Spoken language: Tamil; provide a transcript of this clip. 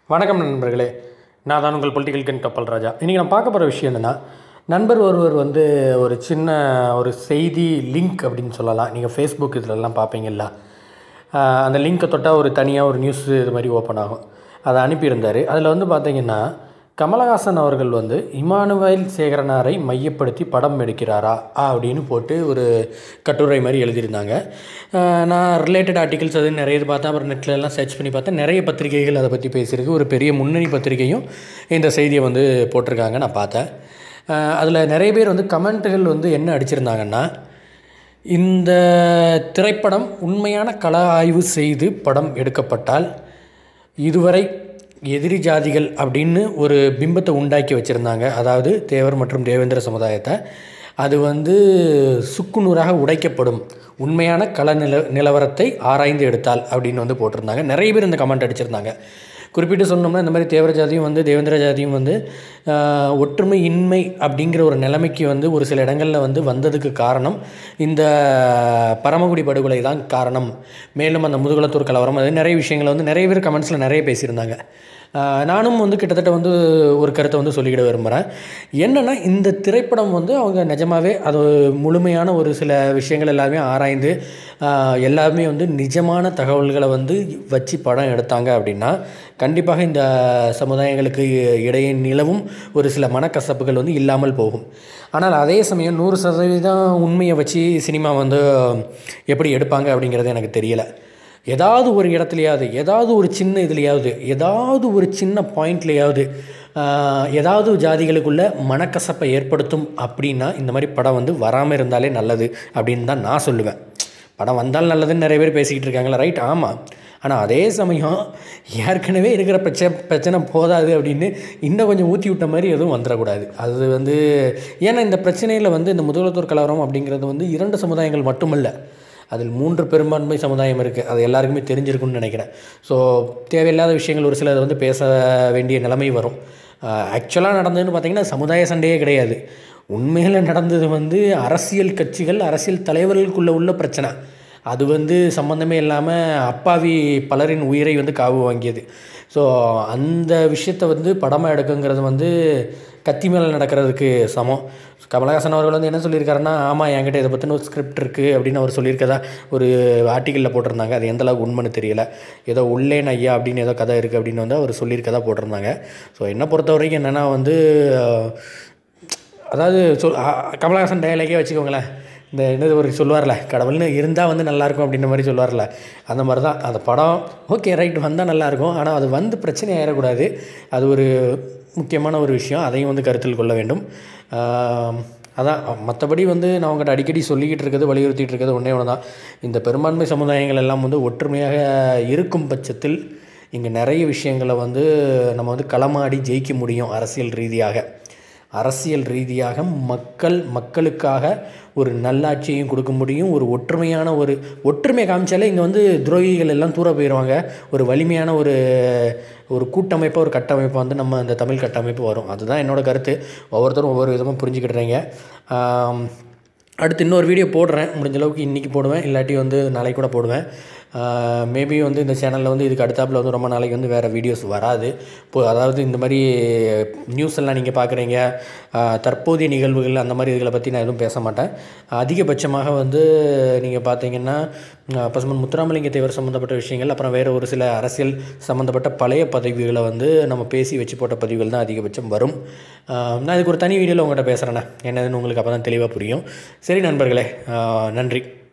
வணக்கம் நண்பர்களே நான் தான் உங்கள் பொலிட்டிக்கல் கன் கப்பல் ராஜா இன்றைக்கி நான் பார்க்க போகிற விஷயம் என்னென்னா நண்பர் ஒருவர் வந்து ஒரு சின்ன ஒரு செய்தி லிங்க் அப்படின்னு சொல்லலாம் நீங்கள் ஃபேஸ்புக் இதிலெல்லாம் பார்ப்பீங்கல்ல ஆஹ் அந்த லிங்க்கை தொட்டால் ஒரு தனியாக ஒரு நியூஸ் இது மாதிரி ஓப்பன் ஆகும் அதை அனுப்பியிருந்தார் அதில் வந்து பார்த்தீங்கன்னா கமலஹாசன் அவர்கள் வந்து இமானுவேல் சேகரனாரை மையப்படுத்தி படம் எடுக்கிறாரா அப்படின்னு போட்டு ஒரு கட்டுரை மாதிரி எழுதியிருந்தாங்க ஆஹ் நான் ரிலேட்டட் ஆர்டிகல்ஸ் அது நிறைய இது பார்த்தேன் அப்புறம் நெட்டில் எல்லாம் சர்ச் பண்ணி பார்த்தேன் நிறைய பத்திரிகைகள் அதை பற்றி பேசியிருக்கு ஒரு பெரிய முன்னணி பத்திரிகையும் இந்த செய்தியை வந்து போட்டிருக்காங்க நான் பார்த்தேன் அதில் நிறைய பேர் வந்து கமெண்ட்டுகள் வந்து என்ன அடிச்சிருந்தாங்கன்னா இந்த திரைப்படம் உண்மையான கள ஆய்வு செய்து படம் எடுக்கப்பட்டால் இதுவரை எதிரி ஜாதிகள் அப்படின்னு ஒரு பிம்பத்தை உண்டாக்கி வச்சுருந்தாங்க அதாவது தேவர் மற்றும் தேவேந்திர சமுதாயத்தை அது வந்து சுக்குநூறாக உடைக்கப்படும் உண்மையான கள நில நிலவரத்தை ஆராய்ந்து எடுத்தால் அப்படின்னு வந்து போட்டிருந்தாங்க நிறைய பேர் இந்த கமெண்ட் அடிச்சிருந்தாங்க குறிப்பிட்டு சொன்னோம்னா இந்த மாதிரி தேவர ஜாதியும் வந்து தேவேந்திர ஜாதியும் வந்து ஆஹ், ஒற்றுமை இன்மை அப்படிங்கிற ஒரு நிலைமைக்கு வந்து ஒரு சில இடங்களில் வந்து வந்ததுக்கு காரணம் இந்த பரமக்குடி படுகொலை தான் காரணம் மேலும் அந்த முதுகுளத்தூர் கலவரம் அது நிறைய விஷயங்களை வந்து நிறைய பேர் கமெண்ட்ஸில் நிறைய பேசியிருந்தாங்க ஆஹ், நானும் வந்து கிட்டத்தட்ட வந்து ஒரு கருத்தை வந்து சொல்லிக்கிட விரும்புகிறேன் என்னென்னா இந்த திரைப்படம் வந்து அவங்க நிஜமாகவே அது முழுமையான ஒரு சில விஷயங்கள் எல்லாமே ஆராய்ந்து ஆஹ், எல்லாமே வந்து நிஜமான தகவல்களை வந்து வச்சு படம் எடுத்தாங்க அப்படின்னா கண்டிப்பாக இந்த சமுதாயங்களுக்கு இடையே நிலவும் ஒரு சில மனக்கசப்புகள் வந்து இல்லாமல் போகும் ஆனால் அதே சமயம் நூறு சதவீதம் உண்மையை வச்சு சினிமா வந்து எப்படி எடுப்பாங்க அப்படிங்கிறது எனக்கு தெரியலை ஏதாவது ஒரு இடத்துலையாவது ஏதாவது ஒரு சின்ன இதுலையாவது ஏதாவது ஒரு சின்ன பாயிண்ட்லையாவது ஏதாவது ஜாதிகளுக்குள்ள மனக்கசப்பை ஏற்படுத்தும் அப்படின்னா இந்த மாதிரி படம் வந்து வராமல் இருந்தாலே நல்லது அப்படின்னு தான் நான் சொல்லுவேன் படம் வந்தால் நல்லதுன்னு நிறைய பேர் பேசிக்கிட்டு இருக்காங்களா ரைட் ஆமாம் ஆனால் அதே சமயம் ஏற்கனவே இருக்கிற பிரச்சனை பிரச்சனை போதாது அப்படின்னு இன்னும் கொஞ்சம் ஊற்றி விட்ட மாதிரி எதுவும் வந்துடக்கூடாது அது வந்து ஏன்னா இந்த பிரச்சனையில் வந்து இந்த முதல்வத்தூர் கலவரம் அப்படிங்கிறது வந்து இரண்டு சமுதாயங்கள் மட்டுமல்ல அதில் மூன்று பெரும்பான்மை சமுதாயம் இருக்குது அது எல்லாருக்குமே தெரிஞ்சிருக்கும்னு நினைக்கிறேன் ஸோ தேவையில்லாத விஷயங்கள் ஒரு சிலது வந்து பேச வேண்டிய நிலைமை வரும் ஆக்சுவலாக நடந்ததுன்னு பார்த்தீங்கன்னா சமுதாய சண்டையே கிடையாது உண்மையில் நடந்தது வந்து அரசியல் கட்சிகள் அரசியல் தலைவர்களுக்குள்ளே உள்ள பிரச்சனை அது வந்து சம்மந்தமே இல்லாமல் அப்பாவி பலரின் உயிரை வந்து காவு வாங்கியது ஸோ அந்த விஷயத்தை வந்து படமாக எடுக்குங்கிறது வந்து கத்தி மேலே நடக்கிறதுக்கு சமம் கமலஹாசன் அவர்கள் வந்து என்ன சொல்லியிருக்காருன்னா ஆமாம் என்கிட்ட இதை பற்றின ஒரு ஸ்கிரிப்ட் இருக்குது அப்படின்னு அவர் சொல்லியிருக்கதா ஒரு ஆர்டிக்கலில் போட்டிருந்தாங்க அது எந்த அளவுக்கு உண்மைன்னு தெரியல ஏதோ உள்ளேன் ஐயா அப்படின்னு ஏதோ கதை இருக்குது அப்படின்னு வந்து அவர் சொல்லியிருக்கதா போட்டிருந்தாங்க ஸோ என்னை பொறுத்த வரைக்கும் என்னென்னா வந்து அதாவது சொல் அ- கமலஹாசன் டயலாகே வச்சுக்கோங்களேன் இந்த என்னது ஒரு சொல்லுவார்ல கடவுள்னு இருந்தால் வந்து நல்லாயிருக்கும் அப்படின்ற மாதிரி சொல்லுவார்ல அந்த மாதிரி தான் அந்த படம் ஓகே ரைட் வந்தால் நல்லாயிருக்கும் ஆனால் அது வந்து பிரச்சனை ஆயிடக்கூடாது அது ஒரு முக்கியமான ஒரு விஷயம் அதையும் வந்து கருத்தில் கொள்ள வேண்டும் ஆம், அதான் மற்றபடி வந்து நான் உங்கள்கிட்ட அடிக்கடி சொல்லிக்கிட்டு இருக்கிறது வலியுறுத்திட்டு இருக்கிறது ஒன்றே ஒன்று தான் இந்த பெரும்பான்மை சமுதாயங்கள் எல்லாம் வந்து ஒற்றுமையாக இருக்கும் பட்சத்தில் இங்கே நிறைய விஷயங்களை வந்து நம்ம வந்து களமாடி ஜெயிக்க முடியும் அரசியல் ரீதியாக அரசியல் ரீதியாக மக்கள் மக்களுக்காக ஒரு நல்லாட்சியையும் கொடுக்க முடியும் ஒரு ஒற்றுமையான ஒரு ஒற்றுமையை காமிச்சாலே இங்கே வந்து துரோகிகள் எல்லாம் தூர போயிடுவாங்க ஒரு வலிமையான ஒரு ஒரு கூட்டமைப்பு ஒரு கட்டமைப்பு வந்து நம்ம இந்த தமிழ் கட்டமைப்பு வரும் அதுதான் என்னோட கருத்து ஒவ்வொருத்தரும் ஒவ்வொரு விதமாக புரிஞ்சுக்கிட்டுறீங்க ஆம், அடுத்து இன்னொரு வீடியோ போடுறேன் முடிஞ்ச அளவுக்கு இன்றைக்கி போடுவேன் இல்லாட்டி வந்து நாளைக்கு கூட போடுவேன் மேபி வந்து இந்த சேனலில் வந்து இதுக்கு அடுத்தாப்புல வந்து ரொம்ப நாளைக்கு வந்து வேறு வீடியோஸ் வராது இப்போ அதாவது இந்த மாதிரி நியூஸ் எல்லாம் நீங்கள் பார்க்குறீங்க தற்போதைய நிகழ்வுகள் அந்த மாதிரி இதுகளை பற்றி நான் எதுவும் பேச மாட்டேன் அதிகபட்சமாக வந்து நீங்கள் பார்த்தீங்கன்னா ஆஹ் பசுமன் முத்துராமலிங்க தேவர் சம்மந்தப்பட்ட விஷயங்கள் அப்புறம் வேறு ஒரு சில அரசியல் சம்மந்தப்பட்ட பழைய பதவிகளை வந்து நம்ம பேசி வச்சு போட்ட பதிவுகள் தான் அதிகபட்சம் வரும் ஆஹ் நான் இதுக்கு ஒரு தனி வீடியோவில் உங்கள்கிட்ட பேசுகிறேண்ணே என்னதுன்னு உங்களுக்கு அப்போ தான் தெளிவாக புரியும் சரி நண்பர்களே ஆஹ் நன்றி